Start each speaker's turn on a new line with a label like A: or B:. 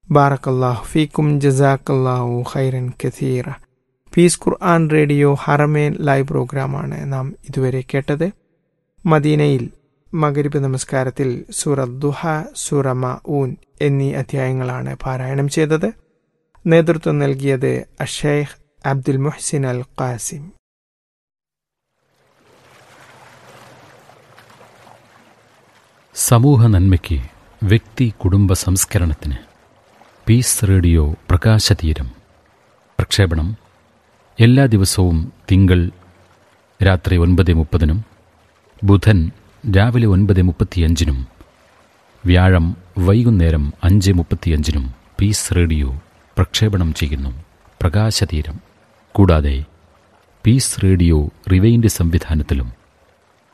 A: ബാറക്കല്ലാഹു ഫീക്കും ജസാക്കല്ലാഹു ഖൈറൻ കഥീറ പീസ് ഖുർആൻ റേഡിയോ ഹറമേൻ ലൈവ് പ്രോഗ്രാമാണ് നാം ഇതുവരെ കേട്ടത് മദീനയിൽ മകരിബ് നമസ്കാരത്തിൽ സൂറ ദുഹ സൂറ ഊൻ എന്നീ അധ്യായങ്ങളാണ് പാരായണം ചെയ്തത് നേതൃത്വം നൽകിയത് അഷേഖ് അബ്ദുൽ മുഹ്സിൻ അൽ ഖാസിം
B: സമൂഹ നന്മയ്ക്ക് വ്യക്തി കുടുംബ സംസ്കരണത്തിന് പീസ് റേഡിയോ പ്രകാശതീരം പ്രക്ഷേപണം എല്ലാ ദിവസവും തിങ്കൾ രാത്രി ഒൻപത് മുപ്പതിനും ബുധൻ രാവിലെ ഒൻപത് മുപ്പത്തിയഞ്ചിനും വ്യാഴം വൈകുന്നേരം അഞ്ച് മുപ്പത്തിയഞ്ചിനും പീസ് റേഡിയോ പ്രക്ഷേപണം ചെയ്യുന്നു പ്രകാശതീരം കൂടാതെ പീസ് റേഡിയോ റിവൈൻഡ് സംവിധാനത്തിലും